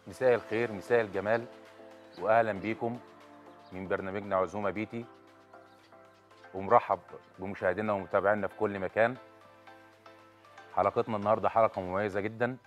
مساء الخير مساء الجمال واهلا بيكم من برنامجنا عزومه بيتي ومرحب بمشاهدينا ومتابعينا في كل مكان حلقتنا النهارده حلقه مميزه جدا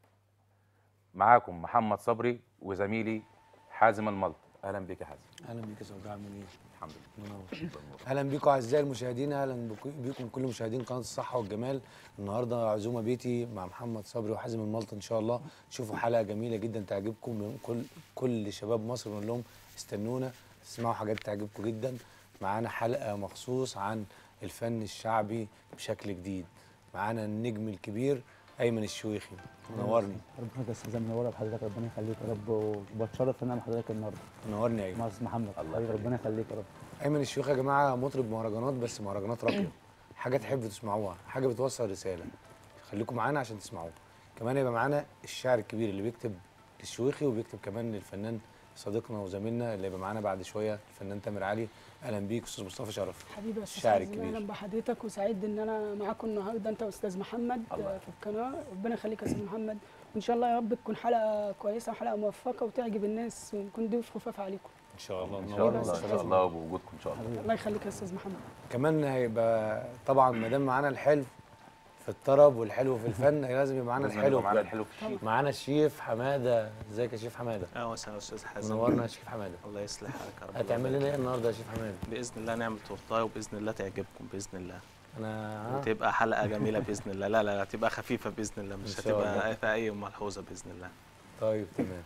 معاكم محمد صبري وزميلي حازم الملط اهلا بك يا حازم اهلا بيك يا سوداء عامل ايه؟ الحمد لله منور اهلا بيكم اعزائي المشاهدين اهلا بك- بيكم كل مشاهدين قناه الصحه والجمال النهارده عزومه بيتي مع محمد صبري وحازم الملط ان شاء الله تشوفوا حلقه جميله جدا تعجبكم من كل كل شباب مصر بنقول لهم استنونا تسمعوا حاجات تعجبكم جدا معانا حلقه مخصوص عن الفن الشعبي بشكل جديد معانا النجم الكبير ايمن الشويخي منورني ربنا يا استاذ منوره بحضرتك ربنا يخليك يا رب وبتشرف ان انا مع حضرتك النهارده منورني يا ايمن مع استاذ محمد الله حبيبي يخليك. ربنا يخليك يا رب ايمن الشيوخ يا جماعه مطرب مهرجانات بس مهرجانات راقيه حاجه تحبوا تسمعوها حاجه بتوصل رساله خليكم معانا عشان تسمعوها كمان يبقى معانا الشاعر الكبير اللي بيكتب للشويخي وبيكتب كمان للفنان صديقنا وزميلنا اللي هيبقى معانا بعد شويه الفنان تامر علي اهلا بيك استاذ مصطفى شرف حبيبي يا استاذ الشاعر حازم الكبير. اهلا بحضرتك وسعيد ان انا معاكم النهارده انت واستاذ محمد الله آه، في القناه ربنا يخليك يا استاذ محمد وان شاء الله يا رب تكون حلقه كويسه وحلقه موفقه وتعجب الناس ونكون ضيوف خفاف عليكم ان شاء الله ان شاء منورنا الله يا ان أستاذ شاء حازم. الله وبوجودكم ان شاء الله الله يخليك يا استاذ محمد كمان هيبقى طبعا ما دام معانا الحلو في الطرب والحلو في الفن لازم يبقى معانا لازم الحلو يبقى معانا بجد. الحلو في الشيء معانا الشيف حماده ازيك يا شيف حماده اه وسهلا استاذ حازم منورنا يا شيف حماده الله يصلح حالك يا رب هتعمل لنا ايه النهارده يا شيف حماده باذن الله نعمل تورتايه وباذن الله تعجبكم باذن الله انا ها؟ وتبقى حلقه جميله باذن الله لا لا لا تبقى خفيفه باذن الله إن مش شاء الله. هتبقى في اي ملحوظه باذن الله طيب تمام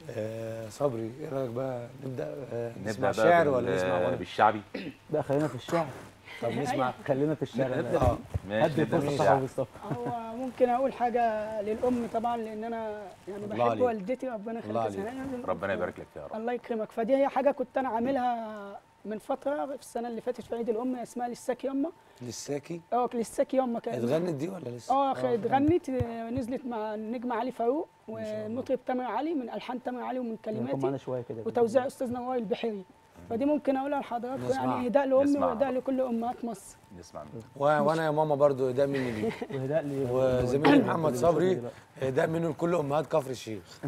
آه صبري ايه رايك بقى نبدا آه نبدا نسمع بقى شعر بال- ولا نسمع غنى بالشعبي لا خلينا في الشعر طب نسمع خلينا في الشعر نبدأ. اه ماشي هدي نبدا الفرصه بالشعبي صاحب مصطفى هو ممكن اقول حاجه للام طبعا لان انا يعني الله بحب عليك. والدتي ربنا الله يخليك يا عليك. سناء. ربنا يبارك لك فيها يا رب الله يكرمك فدي هي حاجه كنت انا عاملها من فتره في السنه اللي فاتت في عيد الام اسمها لساك يما لساكي اه لساك يما كانت اتغنت دي ولا لسه؟ اه خ- اتغنت آه، نزلت مع النجم علي فاروق والمطرب تامر علي من الحان تامر علي ومن يكون معانا كلماتي شويه كده وتوزيع استاذنا وائل البحيري فدي ممكن اقولها لحضراتكم نسمعها. يعني اهداء لامي نسمعها. واهداء لكل امهات مصر نسمع منه. و... وانا يا ماما برضو اهداء مني ليك وهداء لي وزميلي محمد اللي صبري بيشوفني دلوقتي. اهداء منه لكل امهات كفر الشيخ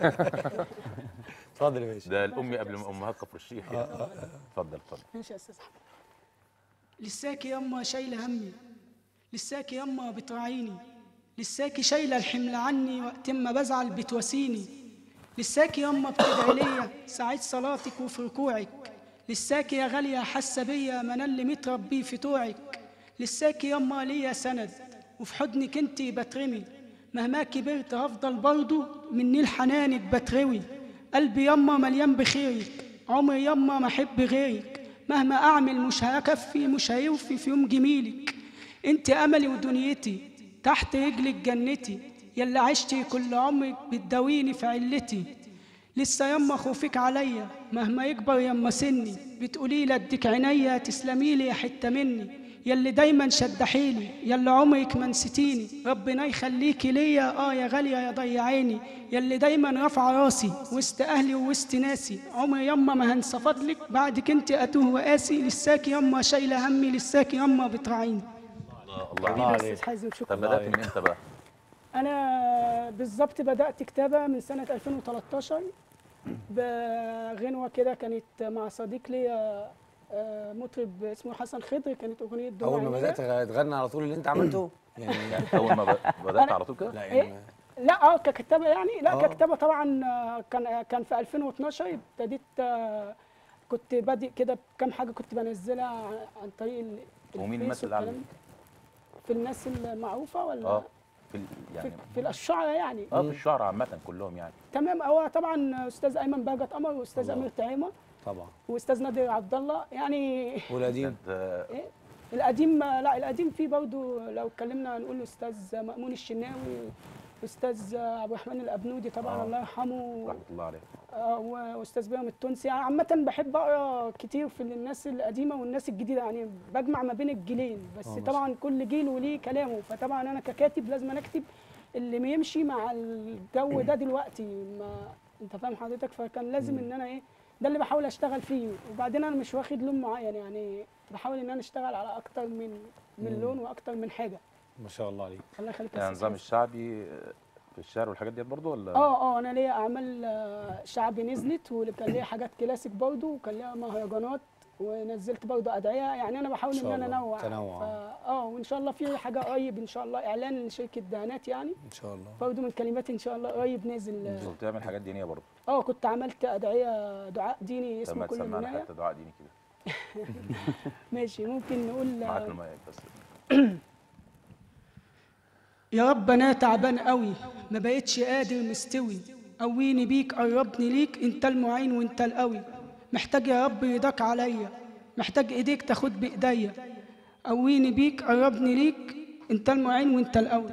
اتفضل يا باشا ده الامي قبل من امهات كفر الشيخ اتفضل اتفضل ماشي يا استاذ احمد لساكي يما شايله همي لساكي يما بتراعيني لساكي شايله الحمل عني وقت ما بزعل بتواسيني لساكي يما بتدعي ليا ساعات صلاتك وفي ركوعك لساكي يا غاليه حاسه بيا ما انا اللي متربي في توعك لساكي يما ليا سند وفي حضنك انتي بترمي مهما كبرت هفضل برضه من نيل حنانك بتروي قلبي يما مليان بخيرك عمري يما ما احب غيرك مهما اعمل مش هكفي مش هيوفي في يوم جميلك انت املي ودنيتي تحت رجلك جنتي يلا عشتي كل عمرك بتداويني في علتي لسه يما خوفك عليا مهما يكبر يما سني بتقولي لي اديك عينيا تسلمي لي يا حته مني يلي دايما شدحيلي يلي عمرك ما نسيتيني ربنا يخليكي ليا اه يا غاليه يا ضي عيني يلي دايما رافعه راسي وسط اهلي ووسط ناسي عمري يما ما هنسى فضلك بعدك انت اتوه وقاسي لساكي يما شايله همي لساكي يما بتراعيني الله الله الله حبيبي يا عليك. استاذ حازم طب شكرا بدات من امتى بقى؟ انا بالظبط بدات كتابه من سنه 2013 بغنوه كده كانت مع صديق ليا آه، مطرب اسمه حسن خضر كانت اغنيه دور اول ما عينيا. بدات تغني على طول اللي انت عملته يعني يعني اول ما ب- بدات على طول كده؟ لا إيه؟ يعني لا اه ككتابه يعني لا آه. ككتابه طبعا آه، كان كان في 2012 ابتديت آه، كنت بادئ كده بكام حاجه كنت بنزلها عن- عن طريق ال- ومين الفيس الناس اللي والكلام عملت؟ ده. في الناس المعروفه ولا اه في ال- في, يعني في الشعراء يعني اه في الشعر عامه كلهم يعني تمام هو طبعا استاذ ايمن بهجت قمر واستاذ الله. امير تعيمه طبعا واستاذ نادر عبد الله يعني والقديم ده إيه؟ القديم لا القديم فيه برضه لو اتكلمنا هنقول استاذ مأمون الشناوي استاذ عبد الرحمن الابنودي طبعا آه. الله يرحمه رحمه الله عليه آه، واستاذ بيرم التونسي يعني عامة بحب اقرا كتير في الناس القديمة والناس الجديدة يعني بجمع ما بين الجيلين بس آه، طبعا كل جيل وليه كلامه فطبعا انا ككاتب لازم أنا اكتب اللي ما يمشي مع الجو ده دلوقتي ما انت فاهم حضرتك فكان لازم ان انا ايه ده اللي بحاول اشتغل فيه وبعدين انا مش واخد لون معين يعني بحاول ان انا اشتغل على اكتر من من مم. لون واكتر من حاجة ما شاء الله عليك الله يخليك يا يعني أستاذ النظام حسن. الشعبي آه، في الشعر والحاجات ديت برضو ولا اه اه انا ليا اعمال آه، شعبي نزلت وكان ليا حاجات كلاسيك برضه وكان ليا مهرجانات ونزلت برضه ادعيه يعني انا بحاول إن شاء ان انا الله. انوع تنوع. فا- اه وان شاء الله في حاجه قريب ان شاء الله اعلان لشركه دهانات يعني ان شاء الله برضه من كلماتي ان شاء الله قريب نازل كنت بتعمل حاجات دينيه برضو اه كنت عملت ادعيه دعاء ديني طب اسمه ما كل تسمعنا منايا حتى دعاء ديني كده ماشي ممكن نقول معاك آه، المايك بس يا رب انا تعبان قوي ما بقتش قادر مستوي قويني بيك قربني ليك انت المعين وانت القوي محتاج يا رب رضاك عليا محتاج ايديك تاخد بايديا قويني بيك قربني ليك انت المعين وانت القوي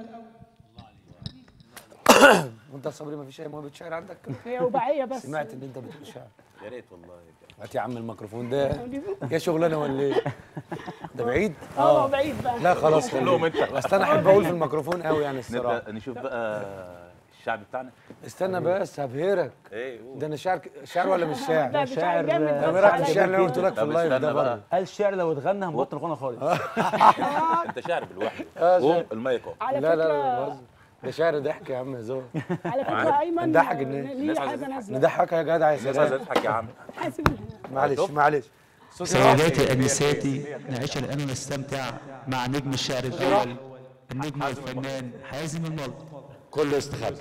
وانت يا صبري ما فيش اي موهبه شعر عندك هي رباعيه بس سمعت ان انت بتقول شعر يا ريت والله يا هات يا عم الميكروفون ده يا شغلانه ولا ايه ده بعيد اه بعيد بقى لا خلاص لهم انت اصل انا احب اقول في الميكروفون قوي يعني الصراحه نبدا نشوف بقى الشعب بتاعنا استنى بس هبهرك ايه قول. ده انا شعر شعر ولا مش لا شاعر ده شاعر، شاعر جامد آه، طب بس ايه رايك في على الشعر اللي انا قلت لك في طب اللايف ده استنى برضه بقى. قال الشعر لو اتغنى هنبطل غنى خالص انت شاعر بالوحده آه، قوم شاعر. المايك اهو على لا لا لا فكره بهزر. ده شعر ضحك يا عم هزار على فكره ايمن نضحك الناس. ليه الناس عايزة حاجه تضحك. نازله نضحك يا جدع يا الناس عايزه سلام تضحك يا عم حاسب معلش شوف. معلش صوتي سيداتي أنساتي نعيش الآن ونستمتع مع نجم الشعر الأول النجم والفنان حازم الملط كله استخبى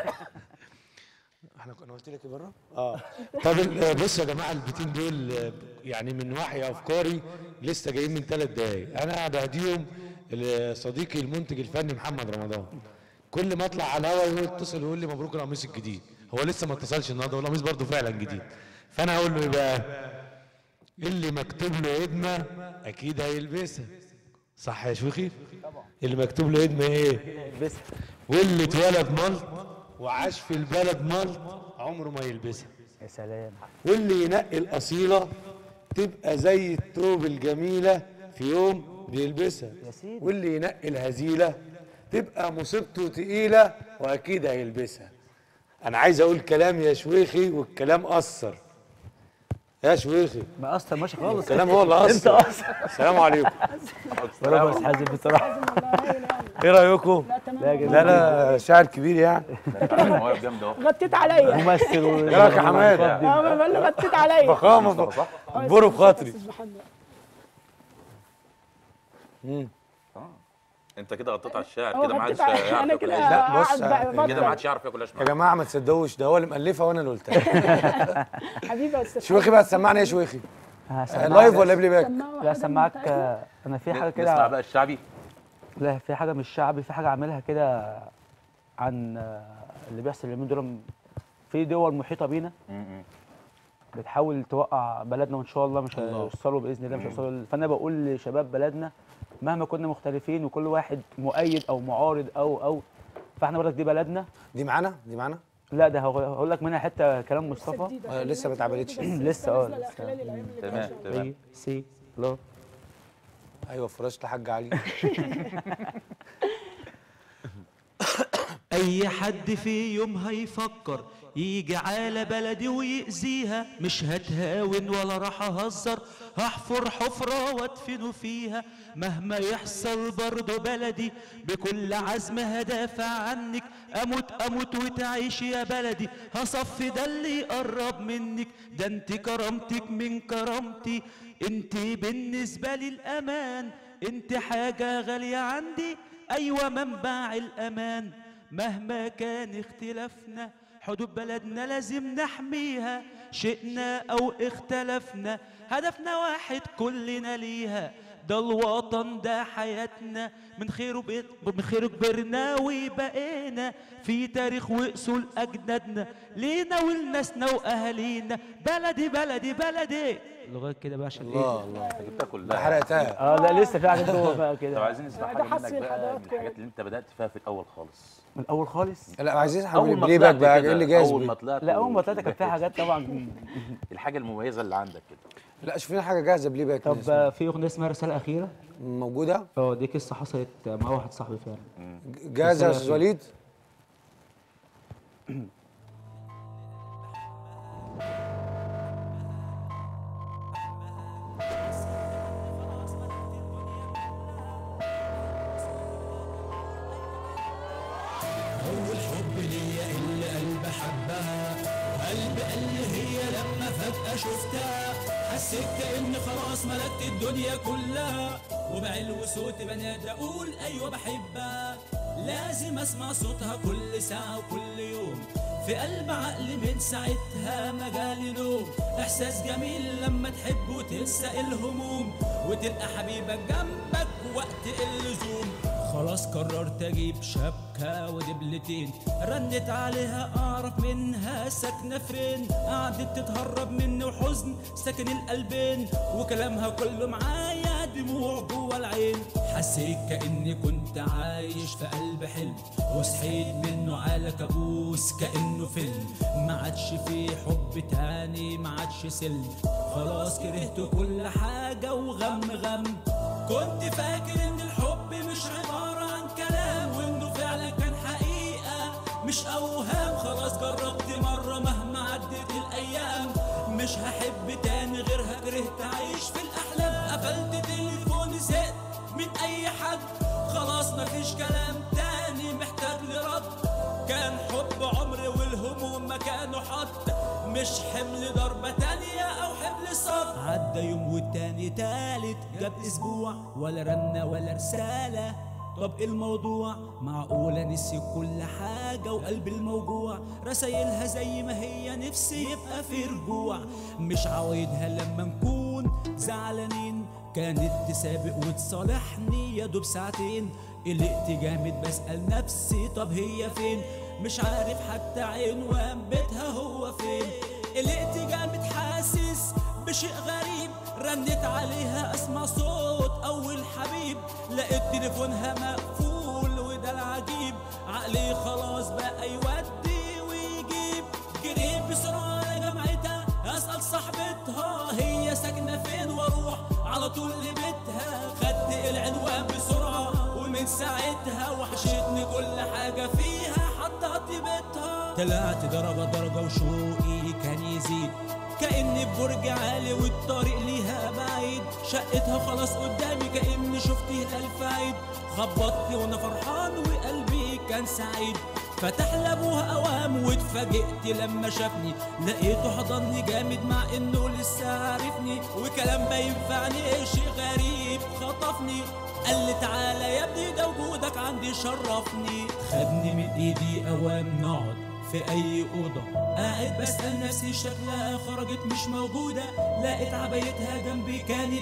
احنا كنا قلت لك ايه بره؟ اه طب ال- بصوا يا جماعه البيتين دول آه، يعني من وحي افكاري لسه جايين من ثلاث دقايق انا بهديهم لصديقي المنتج الفني محمد رمضان كل ما اطلع على الهوا يقول يتصل ويقول لي مبروك القميص الجديد هو لسه ما اتصلش النهارده والقميص برضه فعلا جديد فانا هقول له ايه بقى؟ اللي مكتوب له هدمه اكيد هيلبسها صح يا شوخي؟ اللي مكتوب له هدمه ايه؟ بس واللي اتولد ملط وعاش في البلد ملط عمره ما يلبسها يا سلام واللي ينقي الأصيلة تبقى زي الثوب الجميلة في يوم بيلبسها يا سيدي. واللي ينقي الهزيلة تبقى مصيبته تقيلة وأكيد هيلبسها أنا عايز أقول كلام يا شويخي والكلام أثر يا شويخي ما اثر ماشي خالص الكلام هو اللي انت أثر اثر السلام عليكم ولا بس حازم بصراحه إيه رأيكم؟ لا تمام لا يا لا لا شاعر كبير يعني مواهب جامده اهو غطيت عليا ممثل و... إيه رأيك يا حماد؟ اه ما بقول له غطيت عليا فخامة برو بخاطري أستاذ محمد. انت كده غطيت على الشعر هو كده ما غطيت عادش عليا يعرف انا ياكل كده عيش لا، بص، قاعد بقى كده ما بفضل. عادش يعرف ياكل عيش يا معاك. جماعة ما تصدقوش ده هو اللي مألفها وأنا اللي قلتها حبيبي يا استاذ شويخي بقى تسمعني يا شويخي هسمعك- لايف ولا بلاي باك؟ سمعوا لا حاجة سمعك من بتاعتنا. آه، انا في حاجه نسمع كده بقى الشعبي لا في حاجه مش شعبي في حاجه عاملها كده عن آه، اللي بيحصل اليومين دول في دول محيطه بينا بتحاول توقع بلدنا وان شاء الله مش هيوصلوا باذن الله مش هيوصلوا فانا بقول لشباب بلدنا مهما كنا مختلفين وكل واحد مؤيد او معارض او او فاحنا برضك دي بلدنا دي معانا دي معانا لا ده هقول هقول لك منها حته كلام مصطفى جديدة. آه، لسه ما اتعملتش. بس لسه، اه، نازلة لسه. خلال الأيام اللي تمام جاية. تمام سي سي لو ايوه فراشه الحاج علي أي حد في يوم هيفكر يجي على بلدي ويأذيها مش هتهاون ولا راح أهزر هحفر حفرة وادفنه فيها مهما يحصل برضه بلدي بكل عزم هدافع عنك أموت أموت وتعيش يا بلدي هصفي ده اللي يقرب منك ده انت كرامتك من كرامتي انت بالنسبة لي الأمان انت حاجة غالية عندي أيوة منبع الأمان مهما كان اختلافنا حدود بلدنا لازم نحميها شئنا أو اختلفنا هدفنا واحد كلنا ليها ده الوطن ده حياتنا من خيره بقيت من خيره كبرنا وبقينا في تاريخ وأصول أجدادنا لينا ولناسنا وأهالينا بلدي بلدي بلدي لغاية كده بقى عشان الله الله انت جبتها ده كلها حرقتها اه لا لسه في حاجات جوه بقى طب كده عايزين نسمع ده حاجه حصري منك بقى من لحضراتكم الحاجات اللي انت بدات فيها في الاول خالص من الاول خالص لا عايزين اول حبيبي ما بلاي باك طلعت بقى كده، ايه اللي جاهز اول ما بيه؟ طلعت لا اول ما و- طلعت كان في حاجات طبعا الحاجه المميزه اللي عندك كده لا شوف لنا حاجه جاهزه بلاي باك طب نسمع. آه، في اغنيه اسمها رساله اخيره موجوده اه دي قصه حصلت مع واحد صاحبي فعلا جاهزه يا استاذ وليد أول حب فجأة شفتها حسيت كأني خلاص ملكت الدنيا كلها وبعلو صوت بنادى أقول أيوة بحبها لازم أسمع صوتها كل ساعة وكل يوم في قلب عقلي من ساعتها مجال نوم إحساس جميل لما تحب وتنسى الهموم وتلقى حبيبك جنبك وقت اللزوم خلاص قررت اجيب شبكة ودبلتين رنت عليها اعرف منها ساكنة فين قعدت تتهرب مني وحزن ساكن القلبين وكلامها كله معايا دموع جوا العين حسيت كاني كنت عايش في قلب حلم وصحيت منه على كابوس كانه فيلم ما عادش فيه حب تاني ما عادش سلم خلاص كرهت كل حاجة وغم غم كنت فاكر ان الحب مش عبارة عن كلام وانه فعلا كان حقيقة مش اوهام خلاص جربت مرة مهما عدت الايام مش هحب تاني غيرها كرهت اعيش في الاحلام قفلت تليفوني زهقت من اي حد خلاص مفيش كلام تاني محتاج لرد كان حب عمري والهموم مكانه حط مش حمل ضربة تانية أو حمل صف عدى يوم والتاني تالت جاب أسبوع ولا رنة ولا رسالة طب إيه الموضوع معقولة نسي كل حاجة وقلب الموجوع رسايلها زي ما هي نفسي يبقى في رجوع مش عوايدها لما نكون زعلانين كانت تسابق وتصالحني يا دوب ساعتين قلقت جامد بسأل نفسي طب هي فين مش عارف حتى عنوان بيتها هو فين قلقت جامد حاسس بشيء غريب رنت عليها اسمع صوت اول حبيب لقيت تليفونها مقفول وده العجيب عقلي خلاص بقى يودي ويجيب جريت بسرعة على جامعتها اسأل صاحبتها هي ساكنة فين واروح على طول لبيتها خدت العنوان بسرعة ومن ساعتها وحشتني كل حاجة فيها حتى بيتها طلعت درجة درجة وشوقي كان يزيد كأني في برج عالي والطريق ليها بعيد شقتها خلاص قدامي كأني شفت هلال في عيد خبطت وانا فرحان وقلبي كان سعيد فتح لابوها اوام واتفاجئت لما شافني لقيته حضني جامد مع انه لسه عارفني وكلام ما ينفعني شيء غريب خطفني قال لي تعالى يا ابني ده وجودك عندي شرفني خدني من ايدي اوام نقعد في اي اوضه قاعد بسال نفسي شكلها خرجت مش موجوده لقيت عبايتها جنبي كانت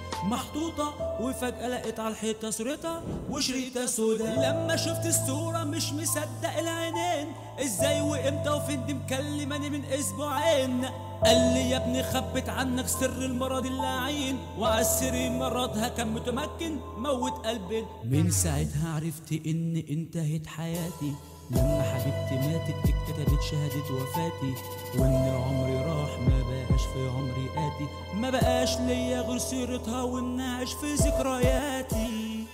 محطوطة وفجأة لقيت على الحيطة صورتها وشريطة سودا لما شفت الصورة مش مصدق العينين ازاي وامتى وفين دي مكلماني من اسبوعين قال لي يا ابني خبت عنك سر المرض اللعين وعالسرير مرضها كان متمكن موت قلبي من ساعتها عرفت ان انتهت حياتي لما حبيبتي ماتت اتكتبت شهادة وفاتي وان عمري راح ما بقاش في عمري آتي ما بقاش ليا غير سيرتها والنعش في ذكرياتي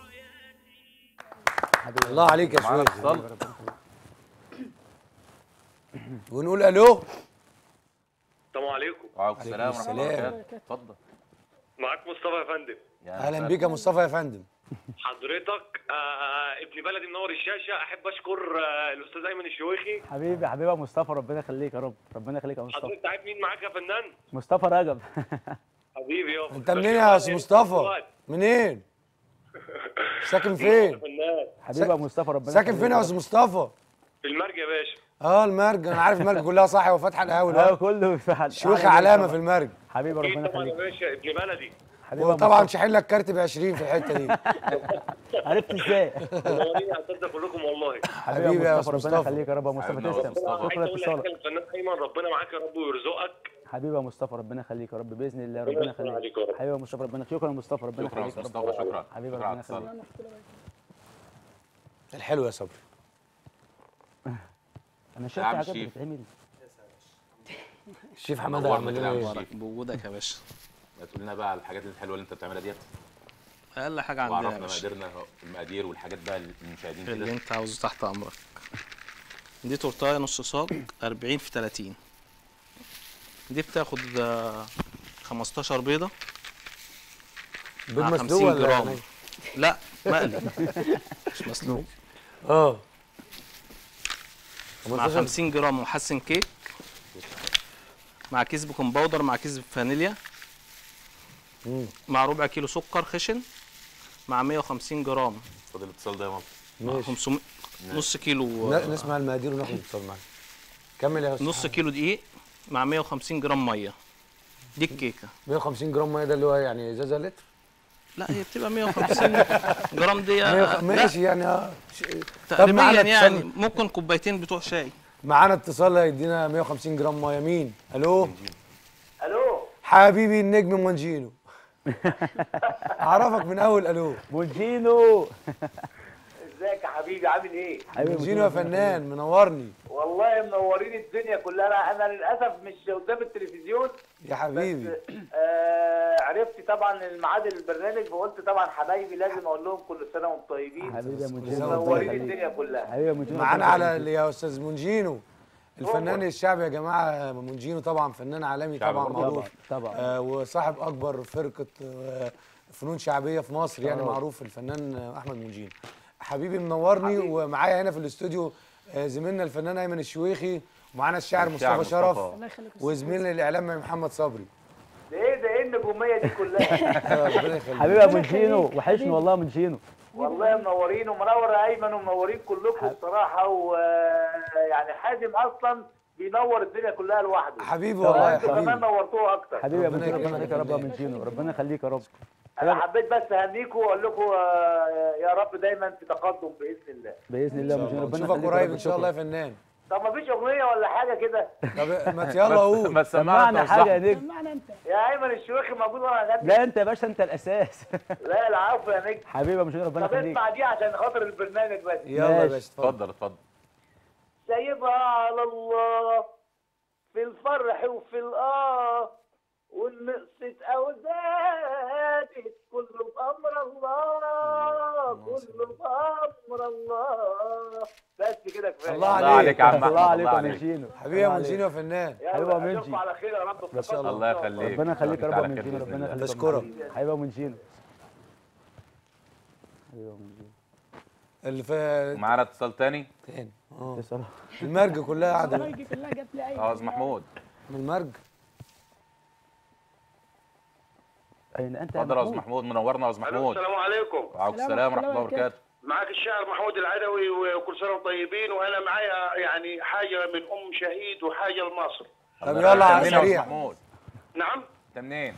الله عليك يا معانا شويش اتصال ونقول الو السلام عليكم وعليكم السلام ورحمه الله السلام. وبركاته اتفضل معاك مصطفى يا فندم يا اهلا مساء بيك يا مصطفى يا فندم حضرتك آه ابن بلدي منور الشاشه احب اشكر آه الاستاذ ايمن الشويخي حبيبي حبيبي يا مصطفى ربنا يخليك يا رب ربنا يخليك يا مصطفى حضرتك عارف مين معاك يا فنان مصطفى رجب حبيبي يابا انت منين يا استاذ مصطفى منين ساكن فين فنان حبيبي يا مصطفى ربنا ساكن يخليك فين يا استاذ مصطفى في المرج يا باشا اه المرج انا عارف المرج كلها صح وفاتحه القهوه ايوه ده كله في حد شيوخ علامه في المرج حبيبي اكيد ربنا طبعا يا يخليك باشا ابن بلدي حبيبي يا وطبعا مصطفى. شاحن لك كارت ب 20 في الحته دي عرفت ازاي منورين اعتز كلكم والله حبيبي حبيبي يا يا مصطفى أستاذ ربنا مصطفى. يخليك يا رب يا مصطفى حبيبي يا تسلم أستاذ مصطفى. عايز شكرا اقول لاتصالك لك الفنان ايمن ربنا معاك يا رب ويرزقك حبيبي يا مصطفى ربنا يخليك يا رب باذن الله ربنا ربنا يستر يخليك عليك يا رب. حبيبي يا مصطفى ربنا شكرا يا مصطفى ربنا شكرا يا يخليك استاذ يا رب. مصطفى شكرا حبيبي شكرا على ربنا يخليك اتصالك الحلو يا صبري انا شايف يا عم في حاجات الشيف. بتتعمل الشيف حماده نورنا عمل كده يا لنا عم ايه الشيف. بوجودك يا باشا ما تقول لنا بقى على الحاجات الحلوه اللي انت بتعملها ديت اقل حاجه عندنا يا وعرفنا باشا مقاديرنا المقادير والحاجات بقى للمشاهدين اللي كده انت عاوزه تحت امرك دي تورتايه نص صاج 40 في 30 دي بتاخد آه، 15 بيضه بيض مع مسلوق 50 ولا جرام يعني؟ لا مقلي مش مسلوق اه مع 50 جرام محسن كيك مع كيس بيكنج باودر مع كيس فانيليا مم. مع ربع كيلو سكر خشن مع 150 جرام خد الاتصال ده يا ماما مع ماشي 500 نص كيلو ن- نسمع المقادير وناخد اتصال معاك كمل يا استاذ نص كيلو دقيق مع 150 جرام ميه دي الكيكه 150 جرام ميه ده اللي هو يعني ازازه لتر لا هي بتبقى 150 جرام دي مية وخ- لا، ماشي يعني اه ش- طب تقريبا معانا يعني اتصال ممكن كوبايتين بتوع شاي معانا اتصال هيدينا 150 جرام ميه مين الو الو حبيبي النجم مونجينو اعرفك من اول الو مونجينو ازيك يا حبيبي عامل ايه؟ حبيبي مونجينو يا فنان منورني والله منورين الدنيا كلها انا انا للاسف مش قدام التلفزيون يا حبيبي بس آه عرفت طبعا الميعاد البرنامج فقلت طبعا حبايبي لازم اقول لهم كل سنه وانتم طيبين حبيبي يا مونجينو منورين ربنا يخليك. الدنيا كلها حبيبي يا مونجينو معانا ربنا على يخليك. ال- يا استاذ مونجينو الفنان الشعبي يا جماعه مونجينو طبعا فنان عالمي شعبي طبعا برضه. معروف طبعا آه وصاحب اكبر فرقه آه فنون شعبيه في مصر يعني طبعا. معروف الفنان آه، احمد مونجينو حبيبي منورني ومعايا هنا في الاستوديو آه زميلنا الفنان ايمن الشويخي ومعانا الشاعر الشاعر مصطفى شرف مصطفى. الله يخليك وزميلنا الاعلامي محمد صبري ده ايه ده ايه النجوميه دي كلها؟ آه، ربنا يخليك حبيبي يا مونجينو وحشني والله يا مونجينو والله منورين ومنور يا ايمن ومنورين كلكم بصراحه ويعني حازم اصلا بينور الدنيا كلها لوحده حبيبي والله يا وانتوا كمان حبيبي نورتوه اكتر حبيبي يا ربنا مونجينو ربنا يكرمك يخليك يا رب يا يا مونجينو ربنا يخليك يا رب انا حبيت بس اهنيكم واقول لكم آه، يا رب دايما في تقدم باذن الله باذن الله يا مونجينو ربنا نشوفك يخليك يا قريب رب ان شاء الله يا شكراً. فنان طب ما فيش اغنيه ولا حاجه كده طب ما يلا قول ما سمعنا تسمعنا حاجه يا نجم سمعنا انت يا ايمن الشويخي موجود وانا اغني لا انت يا باشا انت الاساس لا العفو يا نجم حبيبي يا مونجينو ربنا طب يخليك اسمع دي عشان خاطر البرنامج بس يلا يا ماشي. باشا اتفضل اتفضل اتفضل سايبها على الله في الفرح وفي الاه والنقصت او زادت كله بامر الله كله بامر الله بس كده كفايه الله الله عليك يا عم الله احمد عليك الله يا عليك مونجينو حبيبي يا الله مونجينو يا فنان يلا حبيبي يا اشوفكم منجي. على خير يا رب ما شاء الله. الله يخليك ربنا يخليك يا رب يا تعالى مونجينو خير ربنا بإذن يخليك يا بشكرك. مونجينو. حبيبي يا مونجينو حبيبي يا مونجينو اللي في معانا اتصال تاني تاني اه تسلم. المرج كلها قاعده الراجل كلها جت لي اي اه استاذ محمود من المرج اين انت يا اتفضل يا استاذ محمود محمود منورنا يا استاذ محمود السلام عليكم وعليكم السلام السلام ورحمه ورحمة الله الله وبركاته معاك الشاعر محمود العدوي وكل سنه وانتم طيبين وانا معايا يعني حاجه من ام شهيد وحاجه لمصر طب الله يلا على يخلينا يا أستاذ سريع محمود نعم انت منين؟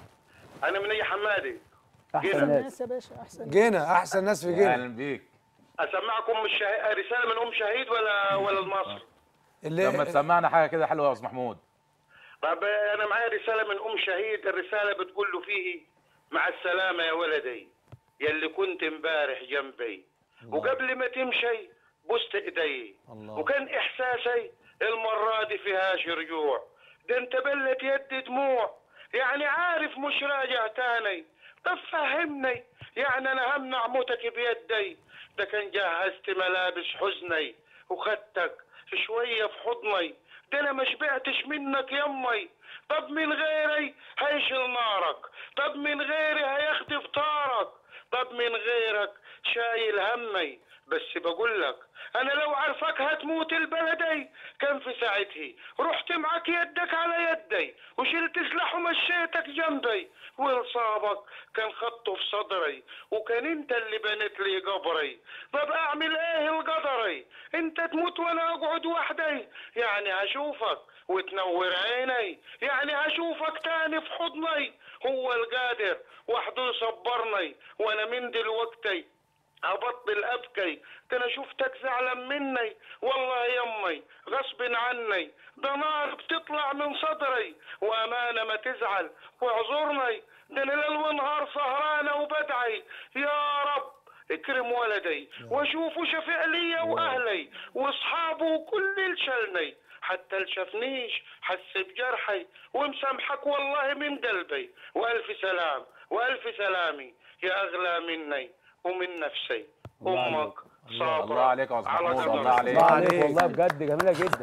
انا من اي حمادي احسن جينا. ناس الناس يا باشا احسن جينا احسن ناس في جينا اهلا بيك اسمعكم الشه... رساله من ام شهيد ولا ولا لمصر لما اللي تسمعنا حاجه كده حلوه يا استاذ محمود طب انا معايا رساله من ام شهيد الرساله بتقول له فيه مع السلامه يا ولدي يلي كنت امبارح جنبي وقبل ما تمشي بوست ايدي الله. وكان احساسي المره دي فيهاش رجوع ده انت بلت يد دموع يعني عارف مش راجع تاني طب فهمني يعني انا همنع موتك بيدي ده كان جهزت ملابس حزني وخدتك شويه في حضني ده انا ما شبعتش منك يمي طب من غيري هيشيل نارك طب من غيري هياخد فطارك طب من غيرك شايل همي بس بقول لك انا لو عارفك هتموت البلدي كان في ساعتها رحت معاك يدك على يدي وشلت سلاح ومشيتك جنبي ولصابك كان خطه في صدري وكان انت اللي بنت لي قبري طب اعمل ايه القدري انت تموت وانا اقعد وحدي يعني هشوفك وتنور عيني يعني هشوفك تاني في حضني هو القادر وحده يصبرني وانا من دلوقتي ابطل ابكي ده انا شفتك زعلان مني والله يمي غصب عني ده نار بتطلع من صدري وامانه ما تزعل واعذرني ده انا ليل ونهار سهرانه وبدعي يا رب اكرم ولدي واشوفه شفيع لي واهلي واصحابه وكل الشلني حتى الشفنيش حس بجرحي ومسامحك والله من قلبي والف سلام والف سلامي يا اغلى مني ومن نفسي امك صابره الله عليك يا أستاذ على محمود، قدرك. الله عليك. الله عليك عليك. والله بجد جميله جدا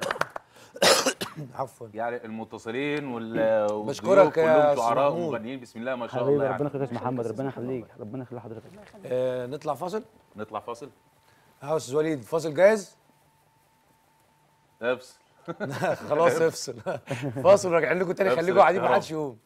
عفوا يعني المتصلين وال والضيوف بشكرك يا كلهم أستاذ شعراء محمود. ومغنيين بسم الله ما شاء حبيبي الله ربنا يعني. يخليك يا أستاذ محمد ربنا يخليك ربنا يخلي حضرتك آه نطلع فاصل نطلع فاصل اه استاذ وليد فاصل جاهز افصل خلاص افصل فاصل راجعين لكم تاني افصل خليكم قاعدين احترام. محدش يقوم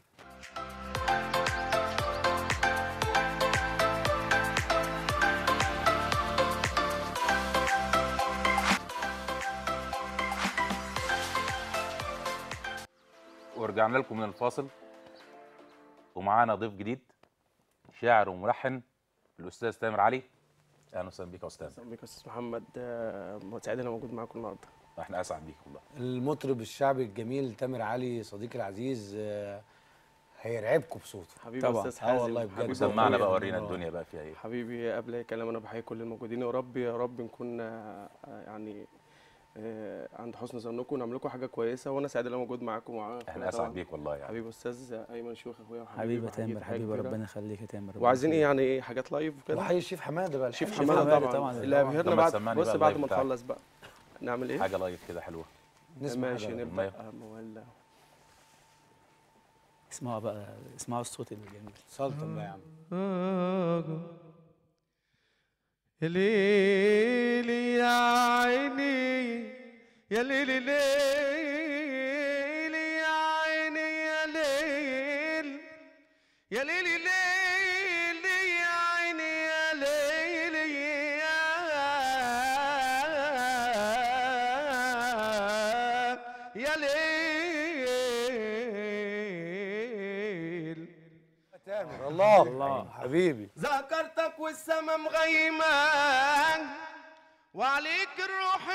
ورجعنا لكم من الفاصل ومعانا ضيف جديد شاعر وملحن الاستاذ تامر علي اهلا وسهلا بيك يا استاذ اهلا بيك يا استاذ محمد آه، سعيد انا موجود معاكم النهارده احنا اسعد بيك والله المطرب الشعبي الجميل تامر علي صديقي العزيز آه، هيرعبكم بصوته حبيبي يا طبعا. استاذ اه حازم والله بجد. حبيبي وسمعنا بقى والله. ورينا آه. الدنيا بقى فيها ايه حبيبي قبل اي كلام انا بحيي كل الموجودين يا رب يا رب نكون آه، آه، يعني آه، عند حسن ظنكم ونعمل لكم حاجه كويسه وانا سعيد ان انا موجود معاكم ومع احنا أخويا اسعد طبعاً. بيك والله يعني حبيبي استاذ ايمن شيوخ اخويا وحبيبي حبيبي يا بحييه تامر تحية حبيبي كبيرة. ربنا يخليك يا تامر ربنا وعايزين ايه يخليك. يعني ايه حاجات لايف وكده وحي الشيف حماده بقى شيف الحقيقة. حماده حمادة طبعا طبعاً. اللي هيبهرنا لما بعد تسمعني بص بقى بعد اللايف ما بتاعك. نخلص بقى نعمل ايه حاجه لايف كده حلوه نسمع ماشي حاجة. نبدا المية. مولع اسمعوا بقى اسمعوا الصوت الجميل سلطن بقى يا عم يا ليلي يا عيني يا ليلي ليلي يا عيني يا ليل يا ليلي ليلي يا عيني يا ليلي يا يا ليل تامر الله الله. حبيبي ذكرتك والسما مغيمة وعليك الروح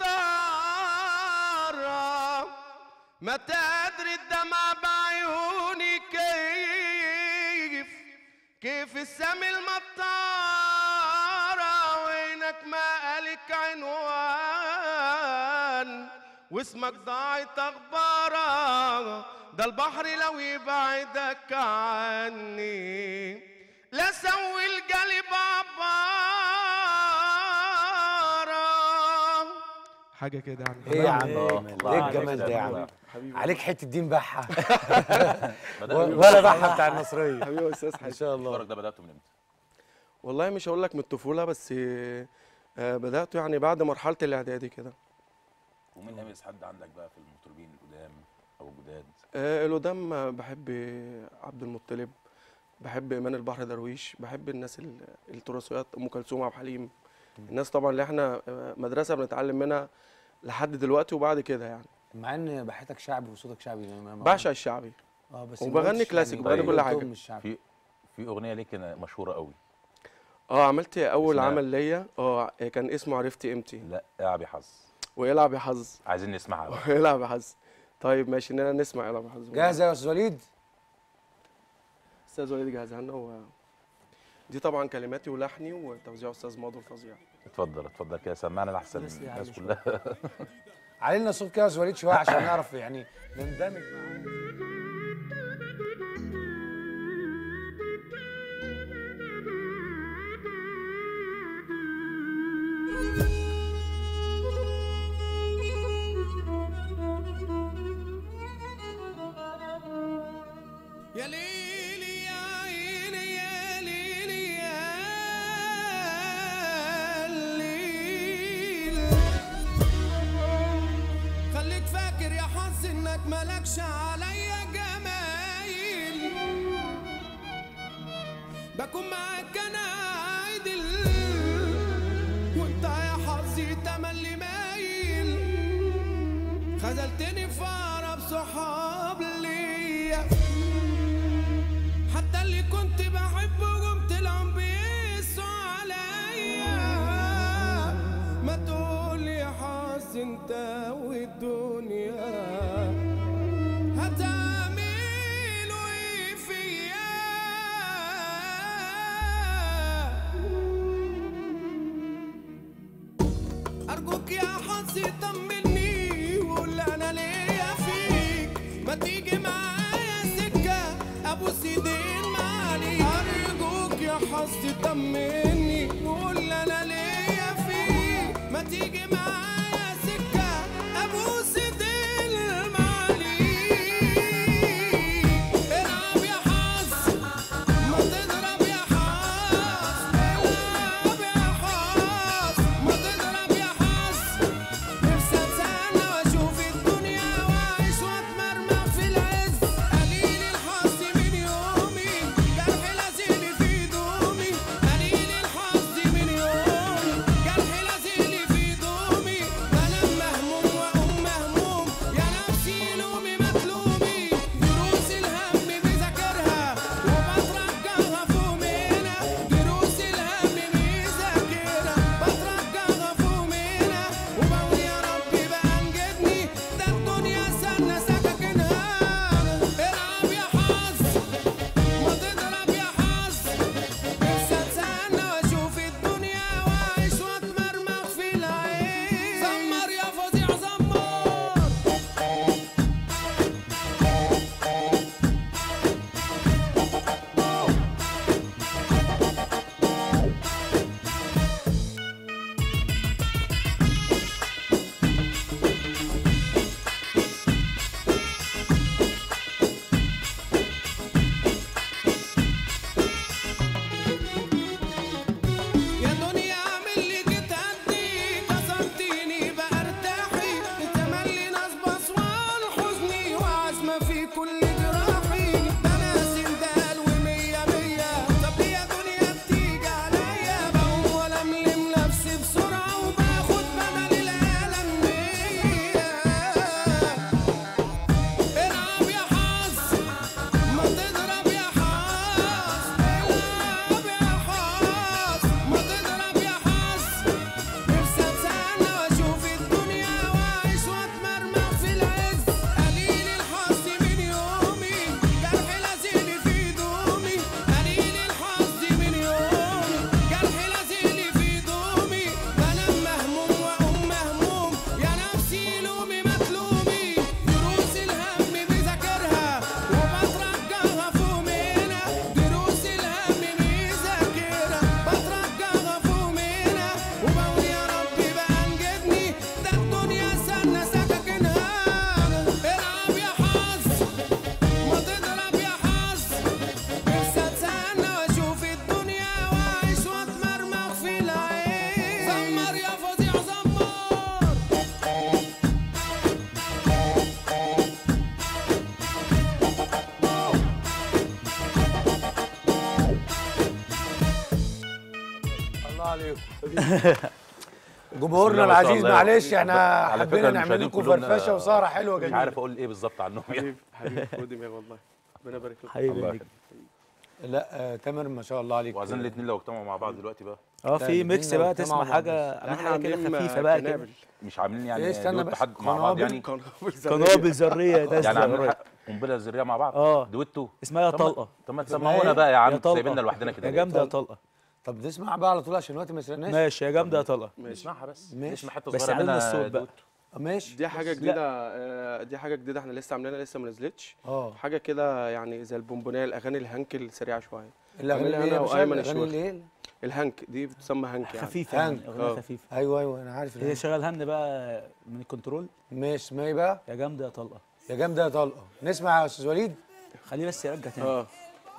محتارة ما تدري الدمع بعيوني كيف كيف السما المطارة وينك ما قالك عنوان واسمك ضاعت اخبارك ده البحر لو يبعدك عني لا سوي القلب عبارة حاجة كده يعني ايه يا عم الله، ايه الله عليك الجمال ده يا الله. عم حبيبي عليك حته دين بحه بدأت ولا بحه بتاع النصريه حبيبي يا استاذ ان حاج شاء الله الفرق ده بداته من امتى؟ والله مش هقول لك من الطفولة بس آه، بدأت يعني بعد مرحلة الإعدادي كده ومين اميز حد عندك بقى في المطربين القدام او الجداد؟ آه، القدام آه، بحب عبد المطلب بحب ايمان البحر درويش بحب الناس ال- التراثيات ام كلثوم عبد الحليم الناس طبعا اللي احنا آه، مدرسه بنتعلم منها لحد دلوقتي وبعد كده يعني مع ان بحياتك شعبي وصوتك شعبي ما- ما- بعشق الشعبي اه بس وبغني ما قلتش كلاسيك، يعني بغني كل كل قلتهم حاجة. مش شعبي في في اغنيه ليك أنا مشهوره قوي اه عملت اول اسمها- عمل ليا اه كان اسمه عرفت قيمتي لا العب يا حظ ويلعب يا حظ عايزين نسمعها بقى ويلعب يا حظ طيب ماشي اننا نسمع يلعب يا حظ جاهزه يا استاذ وليد استاذ وليد جهزها لنا و... دي طبعا كلماتي ولحني وتوزيع استاذ ماضي الفظيع اتفضل اتفضل كده سمعنا الاحسن بس يعني الناس شوية. كلها علينا صوت كده يا استاذ وليد شويه عشان نعرف يعني نندمج معاه يا ليلي يا عيني يا ليلي يا ليل خليك فاكر يا حظ انك مالكش عليا جمايل بكون معاك انا عادل وانت يا حظي تملي مايل خذلتني في اقرب صحاب ليا حتى اللي كنت بحبهم طلعوا بيقسوا عليا ما تقول يا حظ انت والدنيا هتعملوا ايه فيا أرجوك يا حظ طمني وقول أنا ليا فيك ما تيجي معايا سكة أبو سيدين معالي أرجوك يا حظ طمني وقول أنا ليا فيك ما تيجي معايا سكة أبو سيدين معالي العب يا حظ ما تضرب يا حظ العب يا حظ ما تضرب يا حظ نفسي اتسنى جمهورنا بسم الله ما شاء العزيز الله. معلش احنا على فكرة حبينا نعمل المشاهدين لكم كلهم، فرفشه آه، وسهره حلوه مش جميله عارف اقول ايه بالظبط عنهم يعني حبيب حبيب فؤاد دماغ والله ربنا يبارك لك حبيبي الله ليك. لا آه تامر ما شاء الله عليك واظن الاثنين لو اجتمعوا مع بعض دلوقتي بقى اه لا، في الاتنين ميكس لو بقى اجتمعوا تسمع مع حاجه لا، عاملين احنا حاجه كده عاملين خفيفه بقى كده قنابل. مش عاملين يعني إيه، استنى دويتو بس. حد مع بعض قنابل؟ يعني قنابل قنابل ذريه ده يعني عاملين قريب. ح- قنبله ذريه مع بعض اه دويتو اسمها يا طب ما- طلقه طب ما إيه؟ تسمعونا بقى يا يا عم طلقه سايبيننا لوحدنا كده يا ليه؟ جامده يا طلقه طب نسمع بقى على طول عشان الوقت ما يسرقناش ماشي يا جامده يا طلقه نسمعها بس ماشي. نسمع حته بس صغيره اعمل لنا منها الصوت بقى. دويتو. ماشي دي حاجه جديده آه، دي حاجه جديده احنا لسه عاملينها لسه ما نزلتش اه حاجه كده يعني زي البونبونيه الاغاني الهنك السريعه شويه الاغاني عاملها اللي هي أنا يا باشا، وأيمن الاغاني الشوخي. اللي هي الهنك دي بتسمى هنك يعني خفيفه يعني هانج. اغنيه آه. خفيفه ايوه ايوه انا عارف هي الأغاني. شغال هن بقى من الكنترول ماشي اسمها ايه بقى يا جامده يا طلقه يا جامده يا طلقه نسمع يا استاذ وليد خليه بس يرجع تاني اه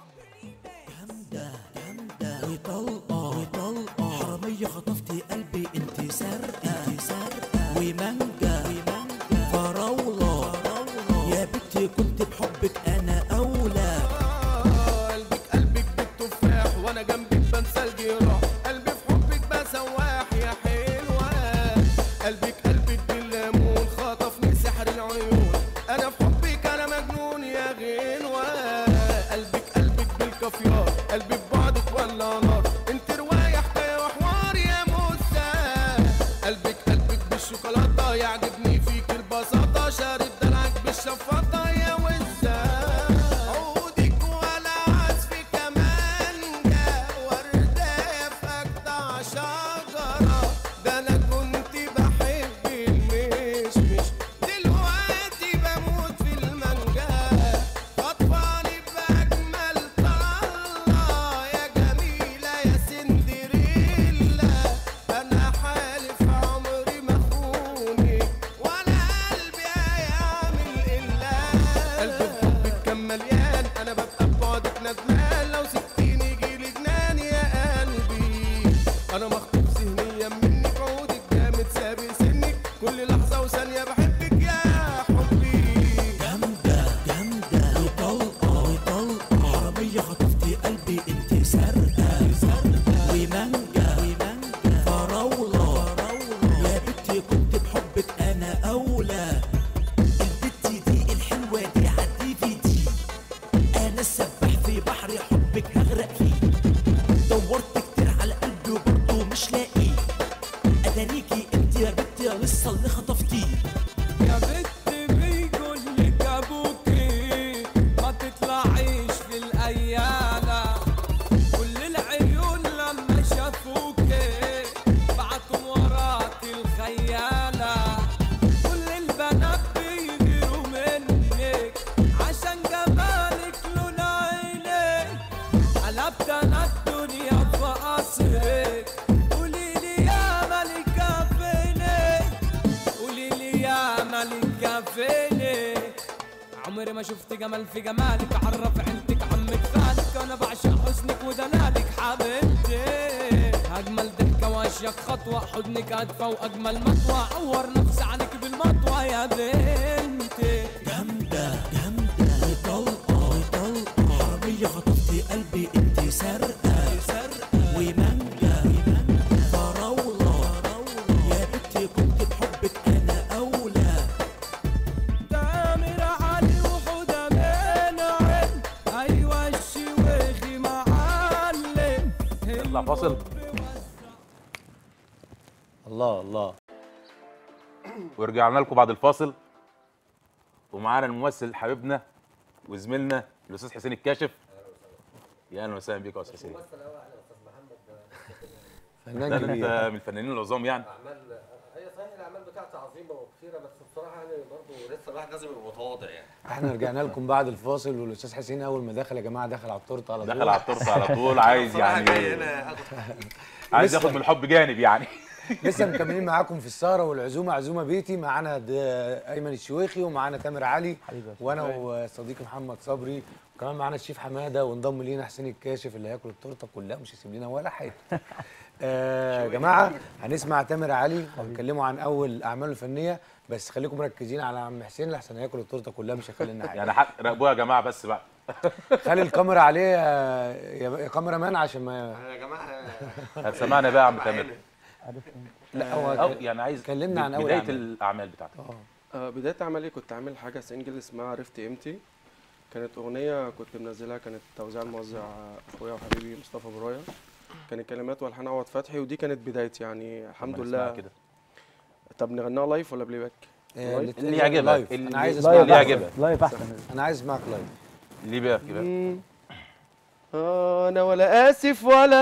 وطلقة وطلقة حرامية خطفتي قلبي انت سارقة انت سارقة ومانجا ومانجا فراولة يا بنتي كنت بحبك انا اولى قلبك قلبك بالتفاح وانا جنبك بنسى الجراح قلبي في حبك بسواح يا حلوه قلبك قلبك بالليمون خطفني سحر العيون انا في حبك انا مجنون يا غنوه قلبك قلبك بالكافيار قلبي ببعدك ولا نار انت روايه حكايه وحوار يا موسى قلبك قلبك بالشوكولاته يعجبني فيك البساطه شارب دلعك بالشفاطه يا وزه عودك ولا عزف كمانجا وردة في أجدع شجرة ده أنا كنت بحب المشمش دلوقتي بموت في المانجا أطفالي بأجمل طلة يا جميلة يا سندريلا أنا حالف عمري ما أخونك ولا قلبي هيعمل إلا قلبي في حبك كان مليان أنا ببقى ببعدك ندمان لو سبتيني يجيلي جنان يا قلبي أنا مخطوف ذهنيا منك عودك جامد سابق سنك كل لحظة وثانية بحبك يا حبي جامدة جامدة وطلقة وطلقة حرامية خطفتي قلبي انت سارقة ومانجا ومانجا فراولة يا بنتي كنت بحبك انا اولى البت دي الحلوة دي عالدي في دي انا السباح في بحر حبك هغرق فيه دورت كتير على قلبي وبرضه مش لاقي اداريكي انت يا بنتي يا لسه اللي خطفتيه يا بنت بيقول لك ابوكي ما تطلعيش في الايالة كل العيون لما شافوكي بعتوا وراكي الخيالة كل البنات بيغيروا منك عشان جمالك لون عينك قلبت انا الدنيا في قصرك قولي لي يا ملكة فينك قولي لي يا ملكة فينك عمري ما شفت جمال في جمالك عرف عيلتك عمك خالك انا بعشق حسنك ودلالك حبيبتي اجمل ضحكه واشيك خطوه حضنك ادفى واجمل مطوه عور نفسي عليك بالمطوه يا بنتي جامدة جامدة وطلقة وطلقة حرامية خطفتي قلبي انت سارقة ومانجا فراولة يا بنتي كنت بحبك انا اولى تامر علي وحودة من عين ايوه الشويخي معلم نطلع فاصل الله الله ورجعنا لكم بعد الفاصل ومعانا الممثل حبيبنا وزميلنا الاستاذ حسين الكاشف يا اهلا وسهلا بيك يا استاذ حسين فنان ده انت كبير من الفنانين العظام يعني اعمال هي صحيح الاعمال بتاعتي عظيمه وكثيره بس بصراحه يعني برضه لسه الواحد لازم يبقى متواضع يعني احنا رجعنا لكم بعد الفاصل والاستاذ حسين اول ما دخل يا جماعه دخل على التورته على طول دخل على التورته على طول عايز بصراحه جاي يعني هنا اخد عايز لسه. ياخد من الحب جانب يعني لسه مكملين معاكم في السهره والعزومه عزومه بيتي معانا د- ايمن الشويخي ومعانا تامر علي حبيبي يا وانا وصديقي محمد صبري وكمان معانا الشيف حماده وانضم لينا حسين الكاشف اللي هياكل التورته كلها مش هيسيب لنا ولا حاجه آه يا جماعه هنسمع تامر علي وهنتكلموا عن اول اعماله الفنيه بس خليكم مركزين على عم حسين لحسن هياكل التورته كلها مش هيخلي لنا حاجه يعني حق راقبوها يا جماعه بس بقى خلي الكاميرا عليه يا يا كاميرا مان عشان ما يا جماعه هتسمعنا بقى يا عم تامر عارف لا هو أو ك- يعني عايز كلمنا عن اول بدايه أعمال. الاعمال بتاعتك آه، بداية عملي كنت عامل حاجة سنجل اسمها عرفت قيمتي كانت أغنية كنت منزلها كانت توزيع الموزع أخويا وحبيبي مصطفى براية كانت كلمات والحان عوض فتحي ودي كانت بدايتي يعني الحمد طب ما نسمعها لله كده طب نغنيها لايف ولا بلاي باك؟ آه، لايف؟ الاتنين اللي يعجبك لايف. اللي انا عايز اللي اسمع لايف يعجبك احسن لايف احسن انا عايز اسمعك لايف ليه بقى كده مم. انا ولا اسف ولا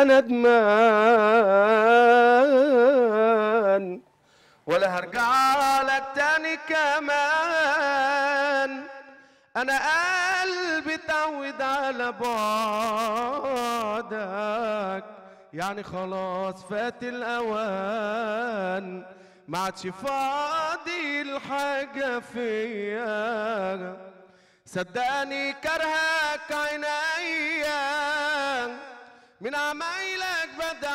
ندمان ولا هرجع لك تاني كمان انا قلبي اتعود على بعدك يعني خلاص فات الاوان ما عادش فاضي الحاجه فيا صدقني كرهك عينيا من عمايلك بدا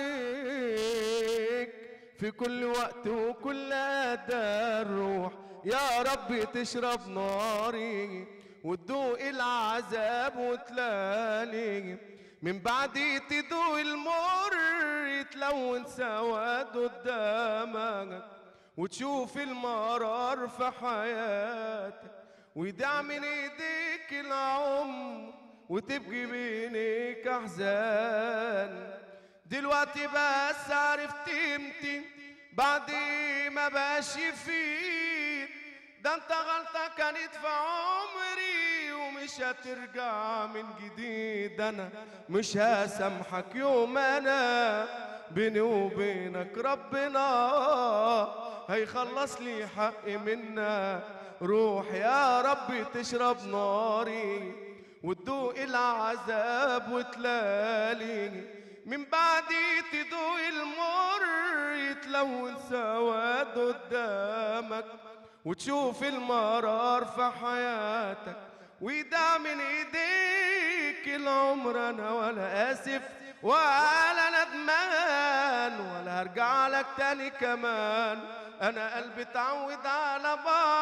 عليك في كل وقت وكل أداء الروح يا رب تشرب ناري وتدوق العذاب وتلالي من بعدي تدوق المر يتلون سواد قدامك وتشوف المرار في حياتك ويدع من ايديك العمر وتبقي بينك احزان دلوقتي بس عرفت قيمتي بعد ما بقاش يفيد ده انت غلطة كانت في عمري ومش هترجع من جديد انا مش هسامحك يوم انا بيني وبينك ربنا هيخلص لي حقي منا روح يا ربي تشرب ناري وتدوق العذاب وتلالي من بعدي تدوق المر يتلون سواد قدامك وتشوف المرار في حياتك ويدع من ايديك العمر انا ولا اسف ولا ندمان ولا هرجع لك تاني كمان انا قلبي اتعود على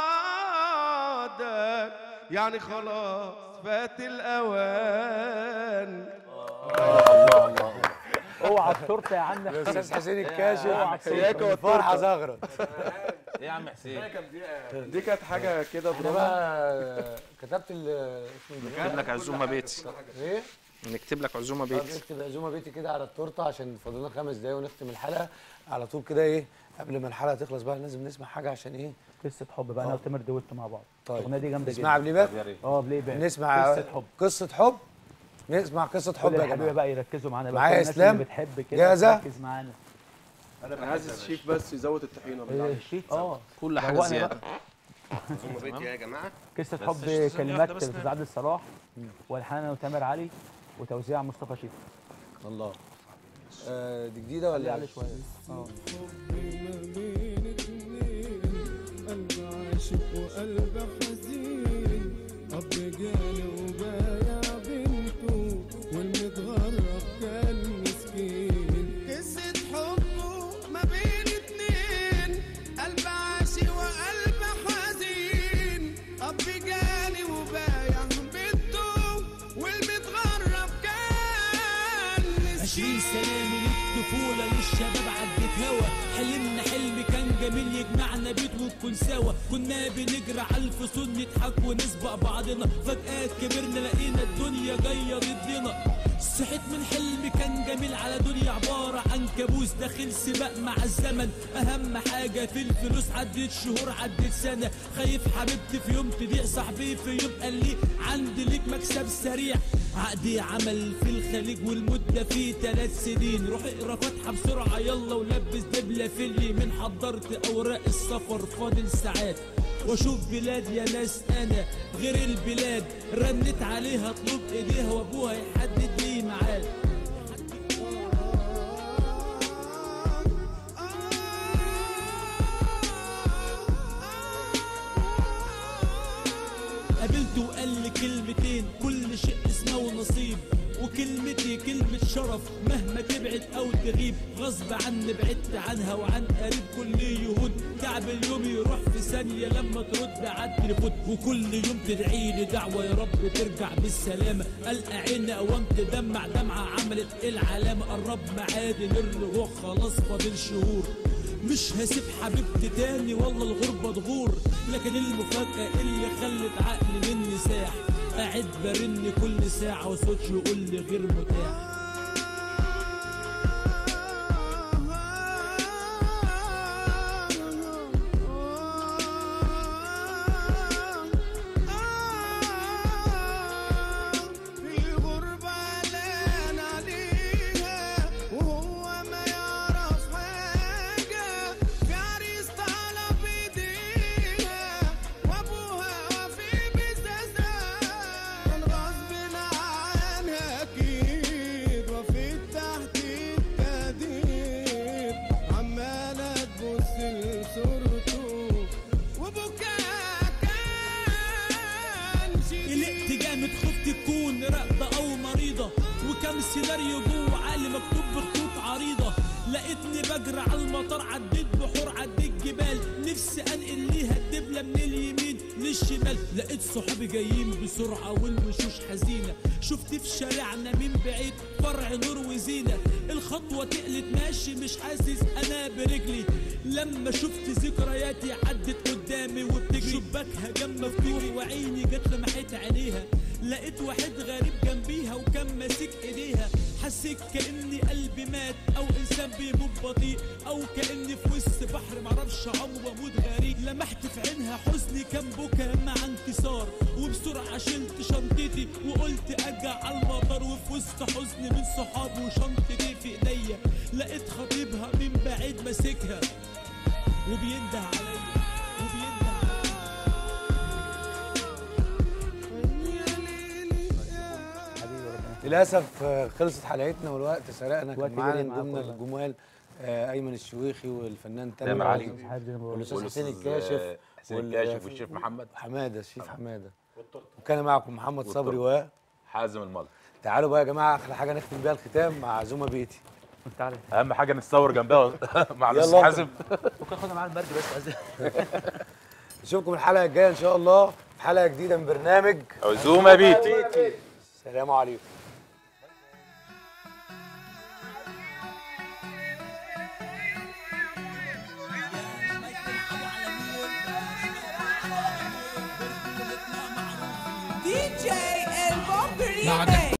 بعدك يعني خلاص فات الاوان اوعى التورته يا عم الاستاذ حسين اوعى الكاشف التورته فرحه زغرت ايه يا عم حسين دي كانت حاجه كده انا دراما بقى كتبت ال اسمه إيه؟ نكتب لك عزومه بيتي ايه نكتب لك عزومه طب بيتي اكتب عزومه بيتي كده على التورته عشان فاضل لنا خمس دقايق ونختم الحلقه على طول كده ايه قبل ما الحلقه تخلص بقى لازم نسمع حاجه عشان ايه قصه حب بقى انا وتامر دويت مع بعض طيب. الاغنيه دي جامده نسمعها جدا بليه باك طب يا ريت اه بلاي باك نسمع قصه حب قصه حب نسمع قصه حب كل يا الحبايب جماعه بقى يركزوا معانا بقى معايا كل الناس إسلام؟ اللي بتحب كده جاهزة؟ تركز معانا انا عايز الشيف بس يزود الطحينه إيه، بالله الشيت اه كل حاجه روقنا زياده بقى. عزومه بيتي يا جماعه قصه بس حب ثانية كلمات واحدة بس استاذ عادل صلاح والحان انا وتامر علي وتوزيع مصطفى شيخ الله آه دي جديده خلي ولا عليه شويه اه قلب عاشق وقلب حزين أب جاني وبايع بنته والمتغرب كان مسكين قصة حبه ما بين اتنين قلب عاشق وقلب حزين أب جاني وبايع بنته والمتغرب كان عشرين مسكين سنة من الطفولة للشباب عدت هوا حلمنا حلم كان جميل يجمعنا بيت ونكون سوا كنا بنجري على الفصول نضحك ونسبق بعضنا فجأة كبرنا لقينا الدنيا جاية ضدنا صحيت من حلم كان جميل على دنيا عبارة عن كابوس داخل سباق مع الزمن أهم حاجة في الفلوس عدت شهور عدت سنة خايف حبيبتي في يوم تضيع صاحبي في يوم قال لي عندي ليك مكسب سريع عقدي عمل في الخليج والمدة فيه ثلاث سنين روح اقرا فاتحة بسرعة يلا ولبس دبلة في اليمين حضرت أوراق السفر فاضل ساعات واشوف بلاد يا ناس انا غير البلاد رنت عليها اطلب ايديها وابوها يحدد لي ميعاد قابلته وقال لي كلمتين كل شيء اسمه ونصيب وكلمتي كلمة شرف مهما تبعد أو تغيب غصب عني بعدت عنها وعن قريب كل يهود تعب اليوم يروح في ثانية لما ترد على التليفون وكل يوم تدعيلي دعوة يا رب ترجع بالسلامة ألقى عيني أوام تدمع دمعة عملت العلامة قرب معادي للرجوع خلاص فاضل شهور مش هسيب حبيبتي تاني والله الغربة تغور لكن المفاجأة اللي خلت عقلي مني ساح قاعد برن كل ساعة وصوتي يقول لي غير متاح في الغربة قلقان عليها وهو ما يعرف حاجة في عريس طالع بإيديها وأبوها وفي بزازة غصب عنها أكيد وفي تحت التقدير عمالة تبص لصورته وبكاء كان شديد قلقت جامد خفت تكون راقدة أو مريضة وكم سيناريو جوه عقلي مكتوب بخطوط عريضة لقيتني بجري على المطار عديت بحور عديت جبال نفسي انقل ليها الدبلة من اليمين للشمال لقيت صحابي جايين بسرعة والوشوش حزينة شفت في شارعنا من بعيد فرع نور وزينة الخطوة تقلت ماشي مش حاسس انا برجلي لما شفت ذكرياتي عدت قدامي وبتجري شباكها جنب مفتوح وعيني جت لمحت عينيها لقيت واحد غريب جنبيها وكان ماسك ايديها حسيت كاني قلبي مات او انسان بيموت بطيء او كاني في وسط بحر معرفش عمري واموت غريق لمحت في عينها حزني كان بكى مع انكسار وبسرعه شلت شنطتي وقلت ارجع على المطار وفي وسط حزن من صحابي وشنطتي في ايديا لقيت خطيبها من بعيد ماسكها وبينده عليا وبينده للاسف آه، خلصت حلقتنا والوقت سرقنا كان وقت معانا جري معاكم نجومنا والله. الجمال آه، ايمن الشويخي والفنان تامر تامر علي. والاستاذ حسين والأستاذ، الكاشف آه، حسين وال- الكاشف والشيف محمد. حماده الشيف حماده وكان معكم محمد صبري و حازم الملط تعالوا بقى يا جماعه اخر حاجه نختم بيها الختام مع عزومه بيتي انت عارف اهم حاجه نتصور جنبها مع يلا الاستاذ انت. حازم ممكن اخدها معايا المرج بس عايز نشوفكم الحلقه الجايه ان شاء الله في حلقه جديده من برنامج عزومه بيتي سلام عليكم DJ El Bombery. بعد